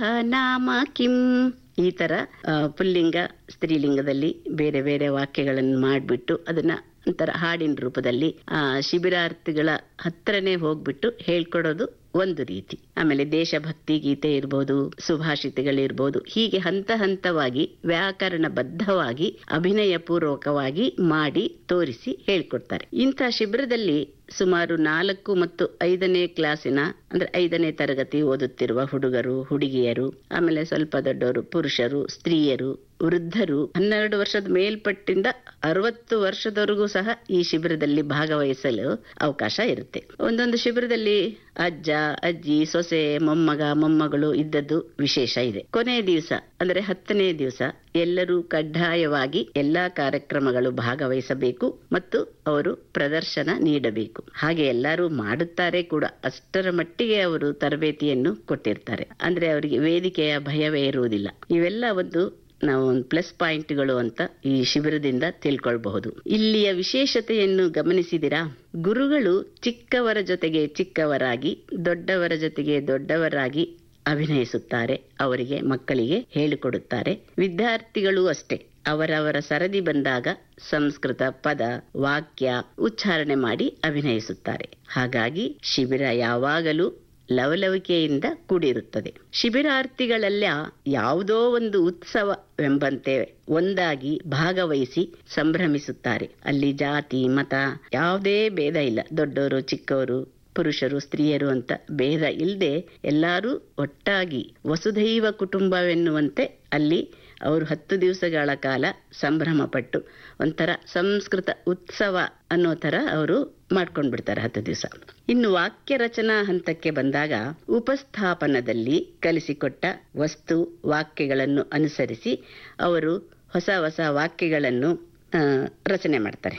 ನಾಮ ಕಿಂ ಈ ತರ ಆ, ಪುಲ್ಲಿಂಗ ಸ್ತ್ರೀಲಿಂಗದಲ್ಲಿ ಬೇರೆ ಬೇರೆ ವಾಕ್ಯಗಳನ್ನು ಮಾಡಿಬಿಟ್ಟು ಅದನ್ನ ಒಂಥರ ಹಾಡಿನ ರೂಪದಲ್ಲಿ ಆ ಶಿಬಿರಾರ್ಥಿಗಳ ಹತ್ರನೇ ಹೋಗ್ಬಿಟ್ಟು ಹೇಳ್ಕೊಡೋದು ಒಂದು ರೀತಿ ಆಮೇಲೆ ದೇಶಭಕ್ತಿ ಗೀತೆ ಇರ್ಬೋದು ಸುಭಾಷಿತಗಳಿರ್ಬೋದು ಹೀಗೆ ಹಂತ ಹಂತವಾಗಿ ವ್ಯಾಕರಣಬದ್ಧವಾಗಿ ಅಭಿನಯ ಪೂರ್ವಕವಾಗಿ ಮಾಡಿ ತೋರಿಸಿ ಹೇಳ್ಕೊಡ್ತಾರೆ ಇಂಥ ಶಿಬಿರದಲ್ಲಿ ಸುಮಾರು ನಾಲ್ಕು ಮತ್ತು ಐದನೇ ಕ್ಲಾಸಿನ ಅಂದ್ರೆ ಐದನೇ ತರಗತಿ ಓದುತ್ತಿರುವ ಹುಡುಗರು ಹುಡುಗಿಯರು ಆಮೇಲೆ ಸ್ವಲ್ಪ ದೊಡ್ಡವರು ಪುರುಷರು ಸ್ತ್ರೀಯರು ವೃದ್ಧರು ಹನ್ನೆರಡು ವರ್ಷದ ಮೇಲ್ಪಟ್ಟಿಂದ ಅರವತ್ತು ವರ್ಷದವರೆಗೂ ಸಹ ಈ ಶಿಬಿರದಲ್ಲಿ ಭಾಗವಹಿಸಲು ಅವಕಾಶ ಇರುತ್ತೆ ಒಂದೊಂದು ಶಿಬಿರದಲ್ಲಿ ಅಜ್ಜ ಅಜ್ಜಿ ಸೊಸೆ ಮೊಮ್ಮಗ ಮೊಮ್ಮಗಳು ಇದ್ದದ್ದು ವಿಶೇಷ ಇದೆ ಕೊನೆಯ ದಿವಸ ಅಂದ್ರೆ ಹತ್ತನೇ ದಿವಸ ಎಲ್ಲರೂ ಕಡ್ಡಾಯವಾಗಿ ಎಲ್ಲಾ ಕಾರ್ಯಕ್ರಮಗಳು ಭಾಗವಹಿಸಬೇಕು ಮತ್ತು ಅವರು ಪ್ರದರ್ಶನ ನೀಡಬೇಕು ಹಾಗೆ ಎಲ್ಲರೂ ಮಾಡುತ್ತಾರೆ ಕೂಡ ಅಷ್ಟರ ಮಟ್ಟಿಗೆ ಅವರು ತರಬೇತಿಯನ್ನು ಕೊಟ್ಟಿರ್ತಾರೆ ಅಂದ್ರೆ ಅವರಿಗೆ ವೇದಿಕೆಯ ಭಯವೇ ಇರುವುದಿಲ್ಲ ಇವೆಲ್ಲ ಒಂದು ನಾವು ಒಂದು ಪ್ಲಸ್ ಪಾಯಿಂಟ್ಗಳು ಅಂತ ಈ ಶಿಬಿರದಿಂದ ತಿಳ್ಕೊಳ್ಬಹುದು ಇಲ್ಲಿಯ ವಿಶೇಷತೆಯನ್ನು ಗಮನಿಸಿದಿರಾ ಗುರುಗಳು ಚಿಕ್ಕವರ ಜೊತೆಗೆ ಚಿಕ್ಕವರಾಗಿ ದೊಡ್ಡವರ ಜೊತೆಗೆ ದೊಡ್ಡವರಾಗಿ ಅಭಿನಯಿಸುತ್ತಾರೆ ಅವರಿಗೆ ಮಕ್ಕಳಿಗೆ ಹೇಳಿಕೊಡುತ್ತಾರೆ ವಿದ್ಯಾರ್ಥಿಗಳು ಅಷ್ಟೇ ಅವರವರ ಸರದಿ ಬಂದಾಗ ಸಂಸ್ಕೃತ ಪದ ವಾಕ್ಯ ಉಚ್ಚಾರಣೆ ಮಾಡಿ ಅಭಿನಯಿಸುತ್ತಾರೆ ಹಾಗಾಗಿ ಶಿಬಿರ ಯಾವಾಗಲೂ ಲವಲವಿಕೆಯಿಂದ ಕೂಡಿರುತ್ತದೆ ಶಿಬಿರಾರ್ಥಿಗಳೆಲ್ಲ ಯಾವುದೋ ಒಂದು ಉತ್ಸವವೆಂಬಂತೆ ಒಂದಾಗಿ ಭಾಗವಹಿಸಿ ಸಂಭ್ರಮಿಸುತ್ತಾರೆ ಅಲ್ಲಿ ಜಾತಿ ಮತ ಯಾವುದೇ ಭೇದ ಇಲ್ಲ ದೊಡ್ಡವರು ಚಿಕ್ಕವರು ಪುರುಷರು ಸ್ತ್ರೀಯರು ಅಂತ ಭೇದ ಇಲ್ಲದೆ ಎಲ್ಲರೂ ಒಟ್ಟಾಗಿ ವಸುಧೈವ ಕುಟುಂಬವೆನ್ನುವಂತೆ ಅಲ್ಲಿ ಅವರು ಹತ್ತು ದಿವಸಗಳ ಕಾಲ ಸಂಭ್ರಮ ಪಟ್ಟು ಒಂಥರ ಸಂಸ್ಕೃತ ಉತ್ಸವ ಅನ್ನೋ ತರ ಅವರು ಮಾಡ್ಕೊಂಡ್ ಬಿಡ್ತಾರೆ ಹತ್ತು ದಿವಸ ಇನ್ನು ವಾಕ್ಯ ರಚನಾ ಹಂತಕ್ಕೆ ಬಂದಾಗ ಉಪಸ್ಥಾಪನದಲ್ಲಿ ಕಲಿಸಿಕೊಟ್ಟ ವಸ್ತು ವಾಕ್ಯಗಳನ್ನು ಅನುಸರಿಸಿ ಅವರು ಹೊಸ ಹೊಸ ವಾಕ್ಯಗಳನ್ನು ಆ, ರಚನೆ ಮಾಡ್ತಾರೆ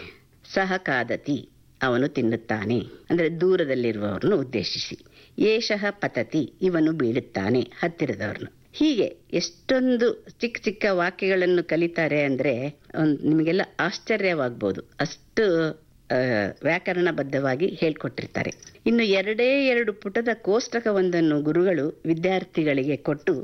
ಸಹಕಾದತಿ ಅವನು ತಿನ್ನುತ್ತಾನೆ ಅಂದ್ರೆ ದೂರದಲ್ಲಿರುವವರನ್ನು ಉದ್ದೇಶಿಸಿ ಏಷಃ ಪತತಿ ಇವನು ಬೀಳುತ್ತಾನೆ ಹತ್ತಿರದವರನ್ನು ಹೀಗೆ ಎಷ್ಟೊಂದು ಚಿಕ್ಕ ಚಿಕ್ಕ ವಾಕ್ಯಗಳನ್ನು ಕಲಿತಾರೆ ಅಂದ್ರೆ ಒಂದ್ ನಿಮಗೆಲ್ಲ ಆಶ್ಚರ್ಯವಾಗ್ಬೋದು ಅಷ್ಟು ಆ, ವ್ಯಾಕರಣಬದ್ಧವಾಗಿ ಹೇಳ್ಕೊಟ್ಟಿರ್ತಾರೆ ಇನ್ನು ಎರಡೇ ಎರಡು ಪುಟದ ಕೋಷ್ಟಕವೊಂದನ್ನು ಗುರುಗಳು ವಿದ್ಯಾರ್ಥಿಗಳಿಗೆ ಕೊಟ್ಟು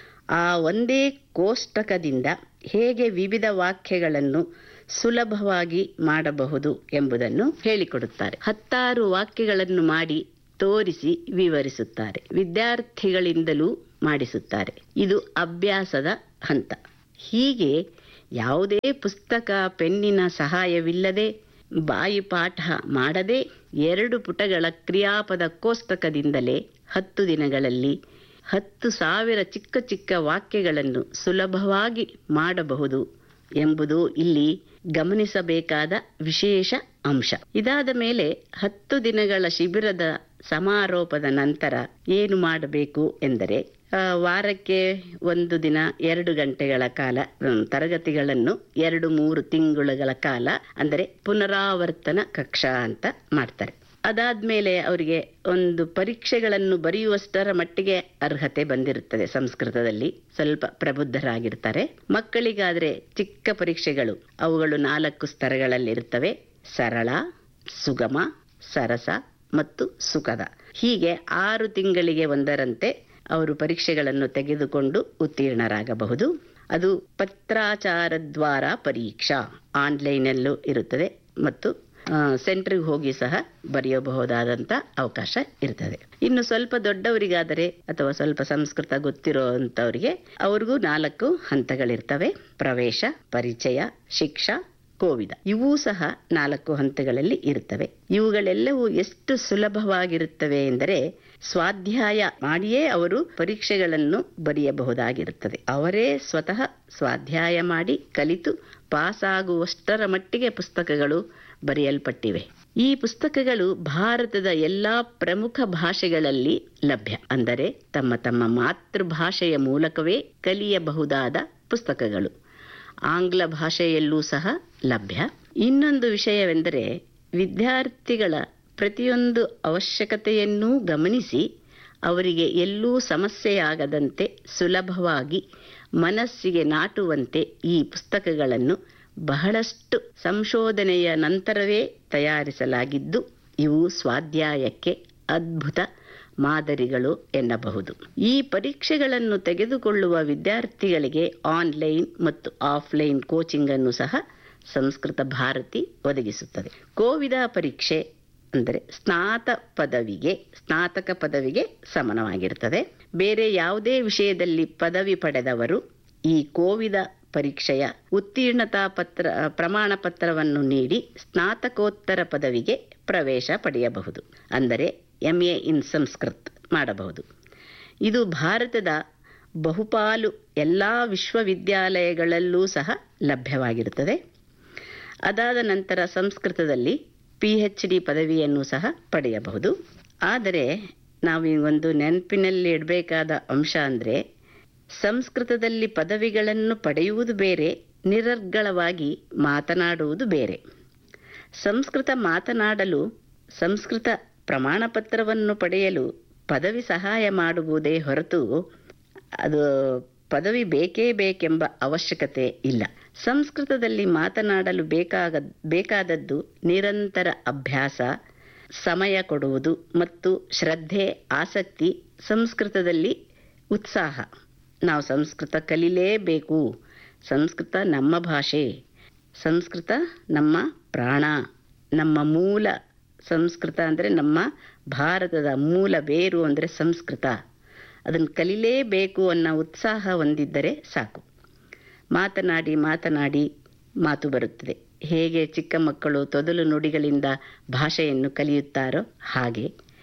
ಆ ಒಂದೇ ಕೋಷ್ಟಕದಿಂದ ಹೇಗೆ ವಿವಿಧ ವಾಕ್ಯಗಳನ್ನು ಸುಲಭವಾಗಿ ಮಾಡಬಹುದು ಎಂಬುದನ್ನು ಹೇಳಿಕೊಡುತ್ತಾರೆ ಹತ್ತಾರು ವಾಕ್ಯಗಳನ್ನು ಮಾಡಿ ತೋರಿಸಿ ವಿವರಿಸುತ್ತಾರೆ ವಿದ್ಯಾರ್ಥಿಗಳಿಂದಲೂ ಮಾಡಿಸುತ್ತಾರೆ ಇದು ಅಭ್ಯಾಸದ ಹಂತ ಹೀಗೆ ಯಾವುದೇ ಪುಸ್ತಕ ಪೆನ್ನಿನ ಸಹಾಯವಿಲ್ಲದೆ ಬಾಯಿ ಪಾಠ ಮಾಡದೆ ಎರಡು ಪುಟಗಳ ಕ್ರಿಯಾಪದ ಕೋಷ್ಟಕದಿಂದಲೇ ಹತ್ತು ದಿನಗಳಲ್ಲಿ ಹತ್ತು ಸಾವಿರ ಚಿಕ್ಕ ಚಿಕ್ಕ ವಾಕ್ಯಗಳನ್ನು ಸುಲಭವಾಗಿ ಮಾಡಬಹುದು ಎಂಬುದು ಇಲ್ಲಿ ಗಮನಿಸಬೇಕಾದ ವಿಶೇಷ ಅಂಶ ಇದಾದ ಮೇಲೆ ಹತ್ತು ದಿನಗಳ ಶಿಬಿರದ ಸಮಾರೋಪದ ನಂತರ ಏನು ಮಾಡಬೇಕು ಎಂದರೆ ಆ, ವಾರಕ್ಕೆ ಒಂದು ದಿನ ಎರಡು ಗಂಟೆಗಳ ಕಾಲ ಹ್ಮ್, ತರಗತಿಗಳನ್ನು ಎರಡು ಮೂರು ತಿಂಗಳುಗಳ ಕಾಲ ಅಂದರೆ ಪುನರಾವರ್ತನ ಕಕ್ಷಾ ಅಂತ ಮಾಡ್ತಾರೆ ಅದಾದ್ಮೇಲೆ ಅವರಿಗೆ ಒಂದು ಪರೀಕ್ಷೆಗಳನ್ನು ಬರೆಯುವಷ್ಟರ ಮಟ್ಟಿಗೆ ಅರ್ಹತೆ ಬಂದಿರುತ್ತದೆ ಸಂಸ್ಕೃತದಲ್ಲಿ ಸ್ವಲ್ಪ ಪ್ರಬುದ್ಧರಾಗಿರ್ತಾರೆ ಮಕ್ಕಳಿಗಾದ್ರೆ ಚಿಕ್ಕ ಪರೀಕ್ಷೆಗಳು ಅವುಗಳು ನಾಲ್ಕು ಸ್ತರಗಳಲ್ಲಿರುತ್ತವೆ ಸರಳ ಸುಗಮ ಸರಸ ಮತ್ತು ಸುಖದ ಹೀಗೆ ಆರು ತಿಂಗಳಿಗೆ ಒಂದರಂತೆ ಅವರು ಪರೀಕ್ಷೆಗಳನ್ನು ತೆಗೆದುಕೊಂಡು ಉತ್ತೀರ್ಣರಾಗಬಹುದು ಅದು ಪತ್ರಾಚಾರದ್ವಾರ ಪರೀಕ್ಷಾ ಆನ್ಲೈನಲ್ಲೂ ಇರುತ್ತದೆ ಮತ್ತು ಸೆಂಟ್ರಿಗೆ ಹೋಗಿ ಸಹ ಬರೆಯಬಹುದಾದಂತ ಅವಕಾಶ ಇರ್ತದೆ ಇನ್ನು ಸ್ವಲ್ಪ ದೊಡ್ಡವರಿಗಾದರೆ ಅಥವಾ ಸ್ವಲ್ಪ ಸಂಸ್ಕೃತ ಗೊತ್ತಿರೋಂಥವರಿಗೆ ಅವ್ರಿಗೂ ನಾಲ್ಕು ಹಂತಗಳಿರ್ತವೆ ಪ್ರವೇಶ ಪರಿಚಯ ಶಿಕ್ಷಾ ಕೋವಿದ ಇವೂ ಸಹ ನಾಲ್ಕು ಹಂತಗಳಲ್ಲಿ ಇರುತ್ತವೆ ಇವುಗಳೆಲ್ಲವೂ ಎಷ್ಟು ಸುಲಭವಾಗಿರುತ್ತವೆ ಎಂದರೆ ಸ್ವಾಧ್ಯಾಯ ಮಾಡಿಯೇ ಅವರು ಪರೀಕ್ಷೆಗಳನ್ನು ಬರೆಯಬಹುದಾಗಿರುತ್ತದೆ ಅವರೇ ಸ್ವತಃ ಸ್ವಾಧ್ಯಾಯ ಮಾಡಿ ಕಲಿತು ಪಾಸ್ ಆಗುವಷ್ಟರ ಮಟ್ಟಿಗೆ ಪುಸ್ತಕಗಳು ಬರೆಯಲ್ಪಟ್ಟಿವೆ ಈ ಪುಸ್ತಕಗಳು ಭಾರತದ ಎಲ್ಲಾ ಪ್ರಮುಖ ಭಾಷೆಗಳಲ್ಲಿ ಲಭ್ಯ ಅಂದರೆ ತಮ್ಮ ತಮ್ಮ ಮಾತೃಭಾಷೆಯ ಮೂಲಕವೇ ಕಲಿಯಬಹುದಾದ ಪುಸ್ತಕಗಳು ಆಂಗ್ಲ ಭಾಷೆಯಲ್ಲೂ ಸಹ ಲಭ್ಯ ಇನ್ನೊಂದು ವಿಷಯವೆಂದರೆ ವಿದ್ಯಾರ್ಥಿಗಳ ಪ್ರತಿಯೊಂದು ಅವಶ್ಯಕತೆಯನ್ನೂ ಗಮನಿಸಿ ಅವರಿಗೆ ಎಲ್ಲೂ ಸಮಸ್ಯೆಯಾಗದಂತೆ ಸುಲಭವಾಗಿ ಮನಸ್ಸಿಗೆ ನಾಟುವಂತೆ ಈ ಪುಸ್ತಕಗಳನ್ನು ಬಹಳಷ್ಟು ಸಂಶೋಧನೆಯ ನಂತರವೇ ತಯಾರಿಸಲಾಗಿದ್ದು ಇವು ಸ್ವಾಧ್ಯಾಯಕ್ಕೆ ಅದ್ಭುತ ಮಾದರಿಗಳು ಎನ್ನಬಹುದು ಈ ಪರೀಕ್ಷೆಗಳನ್ನು ತೆಗೆದುಕೊಳ್ಳುವ ವಿದ್ಯಾರ್ಥಿಗಳಿಗೆ ಆನ್ಲೈನ್ ಮತ್ತು ಆಫ್ಲೈನ್ ಕೋಚಿಂಗ್ ಅನ್ನು ಸಹ ಸಂಸ್ಕೃತ ಭಾರತಿ ಒದಗಿಸುತ್ತದೆ ಕೋವಿದ ಪರೀಕ್ಷೆ ಅಂದರೆ ಸ್ನಾತ ಪದವಿಗೆ ಸ್ನಾತಕ ಪದವಿಗೆ ಸಮಾನವಾಗಿರುತ್ತದೆ ಬೇರೆ ಯಾವುದೇ ವಿಷಯದಲ್ಲಿ ಪದವಿ ಪಡೆದವರು ಈ ಕೋವಿದ ಪರೀಕ್ಷೆಯ ಉತ್ತೀರ್ಣತಾ ಪತ್ರ ಪ್ರಮಾಣ ಪತ್ರವನ್ನು ನೀಡಿ ಸ್ನಾತಕೋತ್ತರ ಪದವಿಗೆ ಪ್ರವೇಶ ಪಡೆಯಬಹುದು ಅಂದರೆ ಎಂ ಎ ಇನ್ ಸಂಸ್ಕೃತ್ ಮಾಡಬಹುದು ಇದು ಭಾರತದ ಬಹುಪಾಲು ಎಲ್ಲ ವಿಶ್ವವಿದ್ಯಾಲಯಗಳಲ್ಲೂ ಸಹ ಲಭ್ಯವಾಗಿರುತ್ತದೆ ಅದಾದ ನಂತರ ಸಂಸ್ಕೃತದಲ್ಲಿ ಪಿ ಎಚ್ ಡಿ ಪದವಿಯನ್ನು ಸಹ ಪಡೆಯಬಹುದು ಆದರೆ ನಾವು ಈ ಒಂದು ನೆನಪಿನಲ್ಲಿ ಇಡಬೇಕಾದ ಅಂಶ ಅಂದರೆ ಸಂಸ್ಕೃತದಲ್ಲಿ ಪದವಿಗಳನ್ನು ಪಡೆಯುವುದು ಬೇರೆ ನಿರರ್ಗಳವಾಗಿ ಮಾತನಾಡುವುದು ಬೇರೆ ಸಂಸ್ಕೃತ ಮಾತನಾಡಲು ಸಂಸ್ಕೃತ ಪ್ರಮಾಣ ಪತ್ರವನ್ನು ಪಡೆಯಲು ಪದವಿ ಸಹಾಯ ಮಾಡುವುದೇ ಹೊರತು ಅದು ಪದವಿ ಬೇಕೇ ಬೇಕೆಂಬ ಅವಶ್ಯಕತೆ ಇಲ್ಲ ಸಂಸ್ಕೃತದಲ್ಲಿ ಮಾತನಾಡಲು ಬೇಕಾಗ ಬೇಕಾದದ್ದು ನಿರಂತರ ಅಭ್ಯಾಸ ಸಮಯ ಕೊಡುವುದು ಮತ್ತು ಶ್ರದ್ಧೆ ಆಸಕ್ತಿ ಸಂಸ್ಕೃತದಲ್ಲಿ ಉತ್ಸಾಹ ನಾವು ಸಂಸ್ಕೃತ ಕಲಿಲೇಬೇಕು ಸಂಸ್ಕೃತ ನಮ್ಮ ಭಾಷೆ ಸಂಸ್ಕೃತ ನಮ್ಮ ಪ್ರಾಣ ನಮ್ಮ ಮೂಲ ಸಂಸ್ಕೃತ ಅಂದರೆ ನಮ್ಮ ಭಾರತದ ಮೂಲ ಬೇರು ಅಂದರೆ ಸಂಸ್ಕೃತ ಅದನ್ನು ಕಲಿಲೇಬೇಕು ಅನ್ನೋ ಉತ್ಸಾಹ ಹೊಂದಿದ್ದರೆ ಸಾಕು ಮಾತನಾಡಿ ಮಾತನಾಡಿ ಮಾತು ಬರುತ್ತದೆ ಹೇಗೆ ಚಿಕ್ಕ ಮಕ್ಕಳು ತೊದಲು ನುಡಿಗಳಿಂದ ಭಾಷೆಯನ್ನು ಕಲಿಯುತ್ತಾರೋ ಹಾಗೆ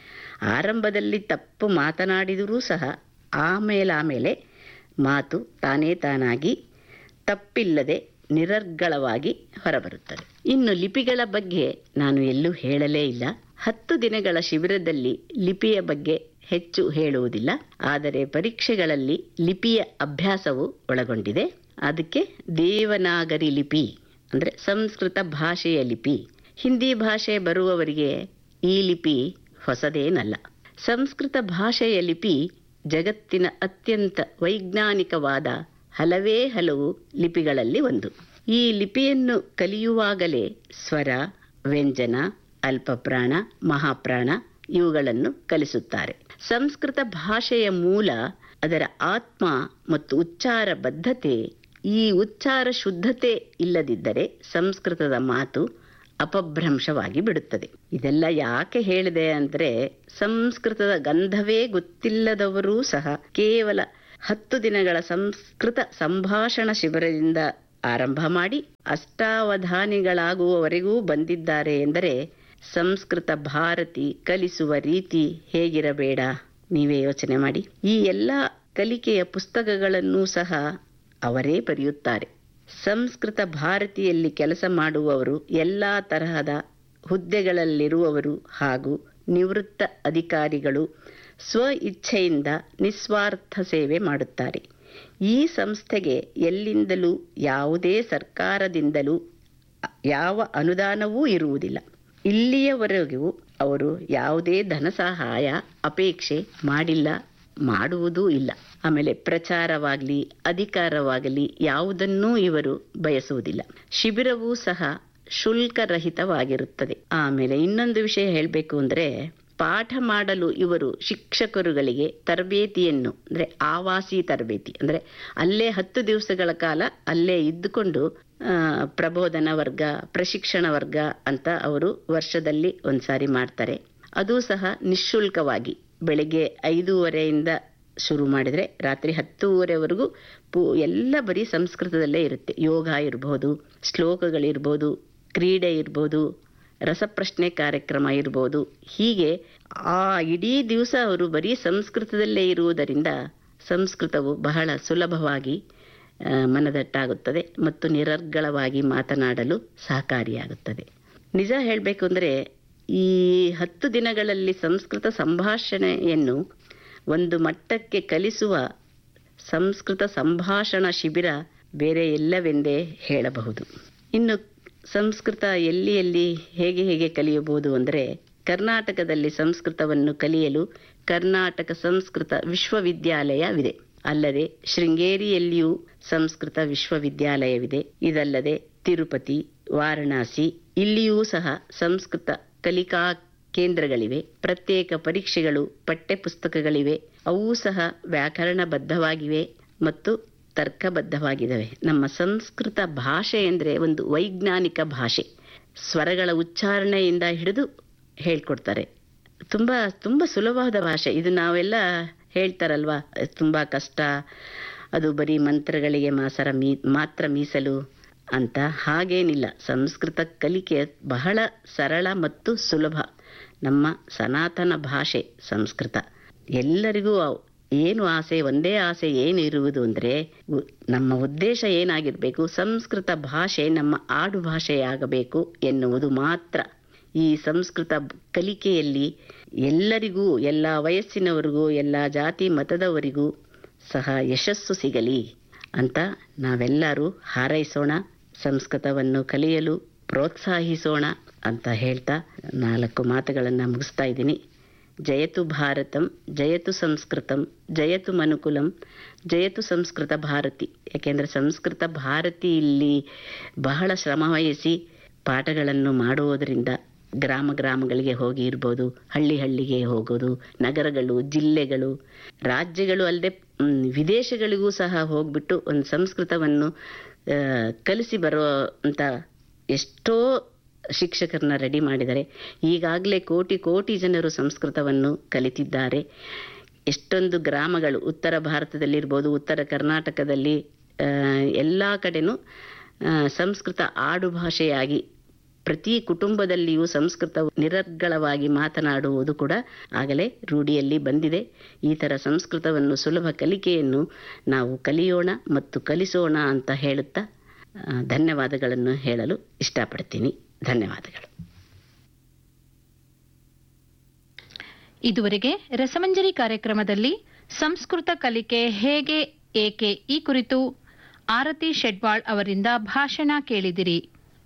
ಆರಂಭದಲ್ಲಿ ತಪ್ಪು ಮಾತನಾಡಿದರೂ ಸಹ ಆಮೇಲಾಮೇಲೆ ಮಾತು ತಾನೇ ತಾನಾಗಿ ತಪ್ಪಿಲ್ಲದೆ ನಿರರ್ಗಳವಾಗಿ ಹೊರಬರುತ್ತದೆ ಇನ್ನು ಲಿಪಿಗಳ ಬಗ್ಗೆ ನಾನು ಎಲ್ಲೂ ಹೇಳಲೇ ಇಲ್ಲ ಹತ್ತು ದಿನಗಳ ಶಿಬಿರದಲ್ಲಿ ಲಿಪಿಯ ಬಗ್ಗೆ ಹೆಚ್ಚು ಹೇಳುವುದಿಲ್ಲ ಆದರೆ ಪರೀಕ್ಷೆಗಳಲ್ಲಿ ಲಿಪಿಯ ಅಭ್ಯಾಸವು ಒಳಗೊಂಡಿದೆ ಅದಕ್ಕೆ ದೇವನಾಗರಿ ಲಿಪಿ ಅಂದರೆ ಸಂಸ್ಕೃತ ಭಾಷೆಯ ಲಿಪಿ ಹಿಂದಿ ಭಾಷೆ ಬರುವವರಿಗೆ ಈ ಲಿಪಿ ಹೊಸದೇನಲ್ಲ ಸಂಸ್ಕೃತ ಭಾಷೆಯ ಲಿಪಿ ಜಗತ್ತಿನ ಅತ್ಯಂತ ವೈಜ್ಞಾನಿಕವಾದ ಹಲವೇ ಹಲವು ಲಿಪಿಗಳಲ್ಲಿ ಒಂದು ಈ ಲಿಪಿಯನ್ನು ಕಲಿಯುವಾಗಲೇ ಸ್ವರ ವ್ಯಂಜನ ಅಲ್ಪಪ್ರಾಣ ಮಹಾಪ್ರಾಣ ಇವುಗಳನ್ನು ಕಲಿಸುತ್ತಾರೆ ಸಂಸ್ಕೃತ ಭಾಷೆಯ ಮೂಲ ಅದರ ಆತ್ಮ ಮತ್ತು ಉಚ್ಚಾರ ಬದ್ಧತೆ ಈ ಉಚ್ಚಾರ ಶುದ್ಧತೆ ಇಲ್ಲದಿದ್ದರೆ ಸಂಸ್ಕೃತದ ಮಾತು ಅಪಭ್ರಂಶವಾಗಿ ಬಿಡುತ್ತದೆ ಇದೆಲ್ಲ ಯಾಕೆ ಹೇಳಿದೆ ಅಂದರೆ ಸಂಸ್ಕೃತದ ಗಂಧವೇ ಗೊತ್ತಿಲ್ಲದವರೂ ಸಹ ಕೇವಲ ಹತ್ತು ದಿನಗಳ ಸಂಸ್ಕೃತ ಸಂಭಾಷಣ ಶಿಬಿರದಿಂದ ಆರಂಭ ಮಾಡಿ ಅಷ್ಟಾವಧಾನಿಗಳಾಗುವವರೆಗೂ ಬಂದಿದ್ದಾರೆ ಎಂದರೆ ಸಂಸ್ಕೃತ ಭಾರತಿ ಕಲಿಸುವ ರೀತಿ ಹೇಗಿರಬೇಡ ನೀವೇ ಯೋಚನೆ ಮಾಡಿ ಈ ಎಲ್ಲ ಕಲಿಕೆಯ ಪುಸ್ತಕಗಳನ್ನೂ ಸಹ ಅವರೇ ಬರೆಯುತ್ತಾರೆ ಸಂಸ್ಕೃತ ಭಾರತಿಯಲ್ಲಿ ಕೆಲಸ ಮಾಡುವವರು ಎಲ್ಲ ತರಹದ ಹುದ್ದೆಗಳಲ್ಲಿರುವವರು ಹಾಗೂ ನಿವೃತ್ತ ಅಧಿಕಾರಿಗಳು ಸ್ವ ಇಚ್ಛೆಯಿಂದ ನಿಸ್ವಾರ್ಥ ಸೇವೆ ಮಾಡುತ್ತಾರೆ ಈ ಸಂಸ್ಥೆಗೆ ಎಲ್ಲಿಂದಲೂ ಯಾವುದೇ ಸರ್ಕಾರದಿಂದಲೂ ಯಾವ ಅನುದಾನವೂ ಇರುವುದಿಲ್ಲ ಇಲ್ಲಿಯವರೆಗೂ ಅವರು ಯಾವುದೇ ಧನ ಸಹಾಯ ಅಪೇಕ್ಷೆ ಮಾಡಿಲ್ಲ ಮಾಡುವುದೂ ಇಲ್ಲ ಆಮೇಲೆ ಪ್ರಚಾರವಾಗಲಿ ಅಧಿಕಾರವಾಗಲಿ ಯಾವುದನ್ನೂ ಇವರು ಬಯಸುವುದಿಲ್ಲ ಶಿಬಿರವೂ ಸಹ ಶುಲ್ಕರಹಿತವಾಗಿರುತ್ತದೆ ಆಮೇಲೆ ಇನ್ನೊಂದು ವಿಷಯ ಹೇಳಬೇಕು ಅಂದರೆ ಪಾಠ ಮಾಡಲು ಇವರು ಶಿಕ್ಷಕರುಗಳಿಗೆ ತರಬೇತಿಯನ್ನು ಅಂದರೆ ಆವಾಸಿ ತರಬೇತಿ ಅಂದರೆ ಅಲ್ಲೇ ಹತ್ತು ದಿವಸಗಳ ಕಾಲ ಅಲ್ಲೇ ಇದ್ದುಕೊಂಡು ಪ್ರಬೋಧನ ವರ್ಗ ಪ್ರಶಿಕ್ಷಣ ವರ್ಗ ಅಂತ ಅವರು ವರ್ಷದಲ್ಲಿ ಒಂದ್ಸಾರಿ ಮಾಡ್ತಾರೆ ಅದು ಸಹ ನಿಶುಲ್ಕವಾಗಿ ಬೆಳಿಗ್ಗೆ ಐದೂವರೆಯಿಂದ ಶುರು ಮಾಡಿದರೆ ರಾತ್ರಿ ಹತ್ತೂವರೆವರೆಗೂ ಪೂ ಎಲ್ಲ ಬರೀ ಸಂಸ್ಕೃತದಲ್ಲೇ ಇರುತ್ತೆ ಯೋಗ ಇರ್ಬೋದು ಶ್ಲೋಕಗಳಿರ್ಬೋದು ಕ್ರೀಡೆ ಇರ್ಬೋದು ರಸಪ್ರಶ್ನೆ ಕಾರ್ಯಕ್ರಮ ಇರ್ಬೋದು ಹೀಗೆ ಆ ಇಡೀ ದಿವಸ ಅವರು ಬರೀ ಸಂಸ್ಕೃತದಲ್ಲೇ ಇರುವುದರಿಂದ ಸಂಸ್ಕೃತವು ಬಹಳ ಸುಲಭವಾಗಿ ಮನದಟ್ಟಾಗುತ್ತದೆ ಮತ್ತು ನಿರರ್ಗಳವಾಗಿ ಮಾತನಾಡಲು ಸಹಕಾರಿಯಾಗುತ್ತದೆ ನಿಜ ಹೇಳಬೇಕು ಅಂದರೆ ಈ ಹತ್ತು ದಿನಗಳಲ್ಲಿ ಸಂಸ್ಕೃತ ಸಂಭಾಷಣೆಯನ್ನು ಒಂದು ಮಟ್ಟಕ್ಕೆ ಕಲಿಸುವ ಸಂಸ್ಕೃತ ಸಂಭಾಷಣಾ ಶಿಬಿರ ಬೇರೆ ಎಲ್ಲವೆಂದೇ ಹೇಳಬಹುದು ಇನ್ನು ಸಂಸ್ಕೃತ ಎಲ್ಲಿ ಎಲ್ಲಿ ಹೇಗೆ ಹೇಗೆ ಕಲಿಯಬಹುದು ಅಂದರೆ ಕರ್ನಾಟಕದಲ್ಲಿ ಸಂಸ್ಕೃತವನ್ನು ಕಲಿಯಲು ಕರ್ನಾಟಕ ಸಂಸ್ಕೃತ ವಿಶ್ವವಿದ್ಯಾಲಯವಿದೆ ಅಲ್ಲದೆ ಶೃಂಗೇರಿಯಲ್ಲಿಯೂ ಸಂಸ್ಕೃತ ವಿಶ್ವವಿದ್ಯಾಲಯವಿದೆ ಇದಲ್ಲದೆ ತಿರುಪತಿ ವಾರಣಾಸಿ ಇಲ್ಲಿಯೂ ಸಹ ಸಂಸ್ಕೃತ ಕಲಿಕಾ ಕೇಂದ್ರಗಳಿವೆ ಪ್ರತ್ಯೇಕ ಪರೀಕ್ಷೆಗಳು ಪಠ್ಯಪುಸ್ತಕಗಳಿವೆ ಅವು ಸಹ ವ್ಯಾಕರಣಬದ್ಧವಾಗಿವೆ ಮತ್ತು ತರ್ಕಬದ್ಧವಾಗಿದ್ದಾವೆ ನಮ್ಮ ಸಂಸ್ಕೃತ ಭಾಷೆ ಅಂದರೆ ಒಂದು ವೈಜ್ಞಾನಿಕ ಭಾಷೆ ಸ್ವರಗಳ ಉಚ್ಚಾರಣೆಯಿಂದ ಹಿಡಿದು ಹೇಳ್ಕೊಡ್ತಾರೆ ತುಂಬ ತುಂಬ ಸುಲಭವಾದ ಭಾಷೆ ಇದು ನಾವೆಲ್ಲ ಹೇಳ್ತಾರಲ್ವಾ ತುಂಬ ಕಷ್ಟ ಅದು ಬರೀ ಮಂತ್ರಗಳಿಗೆ ಮಾಸರ ಮೀ ಮಾತ್ರ ಮೀಸಲು ಅಂತ ಹಾಗೇನಿಲ್ಲ ಸಂಸ್ಕೃತ ಕಲಿಕೆ ಬಹಳ ಸರಳ ಮತ್ತು ಸುಲಭ ನಮ್ಮ ಸನಾತನ ಭಾಷೆ ಸಂಸ್ಕೃತ ಎಲ್ಲರಿಗೂ ಏನು ಆಸೆ ಒಂದೇ ಆಸೆ ಏನು ಇರುವುದು ಅಂದರೆ ನಮ್ಮ ಉದ್ದೇಶ ಏನಾಗಿರಬೇಕು ಸಂಸ್ಕೃತ ಭಾಷೆ ನಮ್ಮ ಆಡು ಭಾಷೆಯಾಗಬೇಕು ಎನ್ನುವುದು ಮಾತ್ರ ಈ ಸಂಸ್ಕೃತ ಕಲಿಕೆಯಲ್ಲಿ ಎಲ್ಲರಿಗೂ ಎಲ್ಲ ವಯಸ್ಸಿನವರಿಗೂ ಎಲ್ಲ ಜಾತಿ ಮತದವರಿಗೂ ಸಹ ಯಶಸ್ಸು ಸಿಗಲಿ ಅಂತ ನಾವೆಲ್ಲರೂ ಹಾರೈಸೋಣ ಸಂಸ್ಕೃತವನ್ನು ಕಲಿಯಲು ಪ್ರೋತ್ಸಾಹಿಸೋಣ ಅಂತ ಹೇಳ್ತಾ ನಾಲ್ಕು ಮಾತುಗಳನ್ನು ಮುಗಿಸ್ತಾ ಇದ್ದೀನಿ ಜಯತು ಭಾರತಂ ಜಯತು ಸಂಸ್ಕೃತಂ ಜಯತು ಮನುಕುಲಂ ಜಯತು ಸಂಸ್ಕೃತ ಭಾರತಿ ಯಾಕೆಂದರೆ ಸಂಸ್ಕೃತ ಭಾರತಿ ಇಲ್ಲಿ ಬಹಳ ಶ್ರಮವಹಿಸಿ ಪಾಠಗಳನ್ನು ಮಾಡುವುದರಿಂದ ಗ್ರಾಮ ಗ್ರಾಮಗಳಿಗೆ ಹೋಗಿ ಇರ್ಬೋದು ಹಳ್ಳಿ ಹಳ್ಳಿಗೆ ಹೋಗೋದು ನಗರಗಳು ಜಿಲ್ಲೆಗಳು ರಾಜ್ಯಗಳು ಅಲ್ಲದೆ ವಿದೇಶಗಳಿಗೂ ಸಹ ಹೋಗ್ಬಿಟ್ಟು ಒಂದು ಸಂಸ್ಕೃತವನ್ನು ಕಲಿಸಿ ಬರೋ ಅಂತ ಎಷ್ಟೋ ಶಿಕ್ಷಕರನ್ನ ರೆಡಿ ಮಾಡಿದ್ದಾರೆ ಈಗಾಗಲೇ ಕೋಟಿ ಕೋಟಿ ಜನರು ಸಂಸ್ಕೃತವನ್ನು ಕಲಿತಿದ್ದಾರೆ ಎಷ್ಟೊಂದು ಗ್ರಾಮಗಳು ಉತ್ತರ ಭಾರತದಲ್ಲಿರ್ಬೋದು ಉತ್ತರ ಕರ್ನಾಟಕದಲ್ಲಿ ಎಲ್ಲ ಕಡೆನೂ ಸಂಸ್ಕೃತ ಆಡು ಭಾಷೆಯಾಗಿ ಪ್ರತಿ ಕುಟುಂಬದಲ್ಲಿಯೂ ಸಂಸ್ಕೃತ ನಿರರ್ಗಳವಾಗಿ ಮಾತನಾಡುವುದು ಕೂಡ ಆಗಲೇ ರೂಢಿಯಲ್ಲಿ ಬಂದಿದೆ ಈ ಥರ ಸಂಸ್ಕೃತವನ್ನು ಸುಲಭ ಕಲಿಕೆಯನ್ನು ನಾವು ಕಲಿಯೋಣ ಮತ್ತು ಕಲಿಸೋಣ ಅಂತ ಹೇಳುತ್ತಾ ಧನ್ಯವಾದಗಳನ್ನು ಹೇಳಲು ಇಷ್ಟಪಡ್ತೀನಿ ಧನ್ಯವಾದಗಳು ಇದುವರೆಗೆ ರಸಮಂಜರಿ ಕಾರ್ಯಕ್ರಮದಲ್ಲಿ ಸಂಸ್ಕೃತ ಕಲಿಕೆ ಹೇಗೆ ಏಕೆ ಈ ಕುರಿತು ಆರತಿ ಶೆಡ್ವಾಳ್ ಅವರಿಂದ ಭಾಷಣ ಕೇಳಿದಿರಿ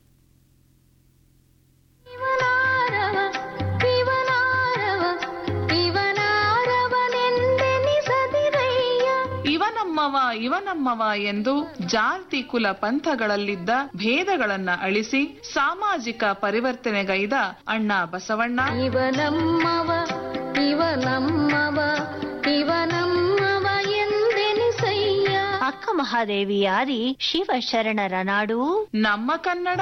ಇವನಮ್ಮವ ಇವನಮ್ಮವ ಎಂದು ಜಾತಿ ಕುಲ ಪಂಥಗಳಲ್ಲಿದ್ದ ಭೇದಗಳನ್ನ ಅಳಿಸಿ ಸಾಮಾಜಿಕ ಪರಿವರ್ತನೆಗೈದ ಅಣ್ಣ ಬಸವಣ್ಣ ಇವನಮ್ಮವ ಇವನಮ್ಮವ ಇವನಮ್ಮವ ಎಂದೆನಿಸಯ್ಯ ಅಕ್ಕ ಮಹಾದೇವಿಯಾರಿ ಶಿವಶರಣರ ನಾಡು ನಮ್ಮ ಕನ್ನಡ